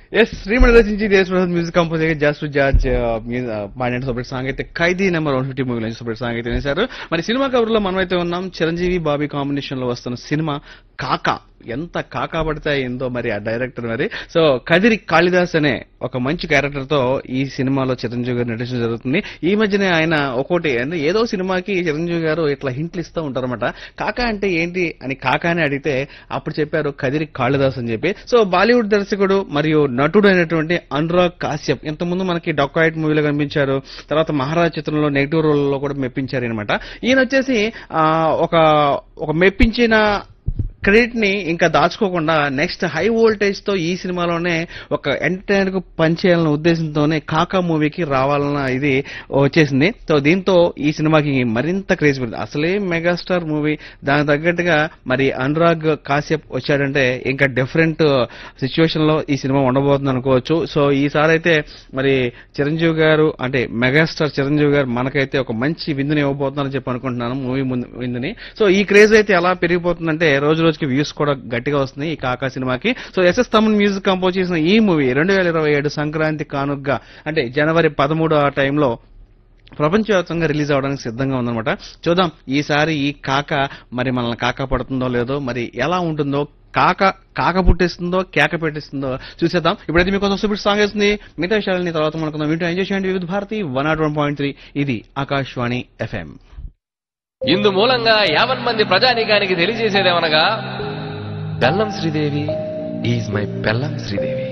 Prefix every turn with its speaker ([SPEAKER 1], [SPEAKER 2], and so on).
[SPEAKER 1] yes Srimani రచించి Desha Prasad music compose జాస్టు George పాడిన సపరేట్ సాంగ్ అయితే ఖైదీ నెంబర్ వన్ ఫిఫ్టీ మూవీలో సపరేట్ సాంగ్ అయితే వేశారు మరి సినిమా కవర్లో మనమైతే ఉన్నాం చిరంజీవి బాబీ కాంబినేషన్ లో వస్తున్న సినిమా కాకా ఎంత కాకా పడితే అయిందో మరి ఆ డైరెక్టర్ మరి సో కదిరి కాళిదాస్ అనే ఒక మంచి క్యారెక్టర్ తో ఈ సినిమాలో చిరంజీవి గారు నటించడం జరుగుతుంది ఈ మధ్యనే ఆయన ఒక్కోటి అంటే ఏదో సినిమాకి చిరంజీవి గారు ఇట్లా హింట్లు ఇస్తూ ఉంటారన్నమాట కాకా అంటే ఏంటి అని కాకా అని అడిగితే అప్పుడు చెప్పారు కదిరి కాళిదాస్ అని చెప్పి సో బాలీవుడ్ దర్శకుడు మరియు నటుడు అయినటువంటి అనురాగ్ కాశ్యప్ ఇంతకుముందు మనకి డాక్టరైట్ మూవీలో కనిపించారు తర్వాత మహారాజ్ చిత్రంలో నెగిటివ్ రోల్ లో కూడా మెప్పించారు అనమాట ఈయన వచ్చేసి ఆ, ఒక ఒక మెప్పించిన క్రెడిట్ ని ఇంకా దాచుకోకుండా నెక్స్ట్ హై వోల్టేజ్ తో ఈ సినిమాలోనే ఒక ఎంటర్టైనర్ కు పనిచేయాలన్న ఉద్దేశంతోనే కాకా మూవీకి రావాలన్న ఇది వచ్చేసింది సో దీంతో ఈ సినిమాకి మరింత క్రేజ్ పెరిగింది అసలే మెగాస్టార్ మూవీ దానికి తగ్గట్టుగా మరి అనురాగ్ కాశ్యప్ వచ్చాడంటే ఇంకా డిఫరెంట్ సిచ్యువేషన్ లో ఈ సినిమా ఉండబోతుంది అనుకోవచ్చు సో ఈసారి అయితే మరి చిరంజీవి గారు అంటే మెగాస్టార్ చిరంజీవి గారు మనకైతే ఒక మంచి విందుని ఇవ్వబోతున్నారని చెప్పి అనుకుంటున్నాను మూవీ ముందు విందుని సో ఈ క్రేజ్ అయితే ఎలా పెరిగిపోతుందంటే రోజు రోజుకి వ్యూస్ కూడా గట్టిగా వస్తున్నాయి ఈ కాకా సినిమాకి so S S Thaman music compose చేసిన ఈ మూవీ రెండు వేల ఇరవై ఏడు సంక్రాంతి కానుగ్గా అంటే జనవరి పదమూడు ఆ టైంలో ప్రపంచవ్యాప్తంగా రిలీజ్ అవడానికి సిద్ధంగా ఉందన్నమాట చూద్దాం ఈసారి ఈ కాక మరి మనల్ని కాక పడుతుందో లేదో మరి ఎలా ఉంటుందో కాక కాక పుట్టిస్తుందో కేక పెట్టిస్తుందో చూసేద్దాం ఇప్పుడైతే మీకోసం సూపర్ సాంగ్ వేస్తుంది మిగతా విషయాలని తర్వాత మనకుందాం వింటూ ఎంజాయ్ చేయండి Vividh Bharati one naught one point three ఇది ఆకాశవాణి ఎఫ్ఎం
[SPEAKER 2] ఇందు మూలంగా యావన్ మంది ప్రజానీకానికి తెలియజేసేదేమనగా బెల్లం శ్రీదేవి ఈజ్ మై బెల్లం శ్రీదేవి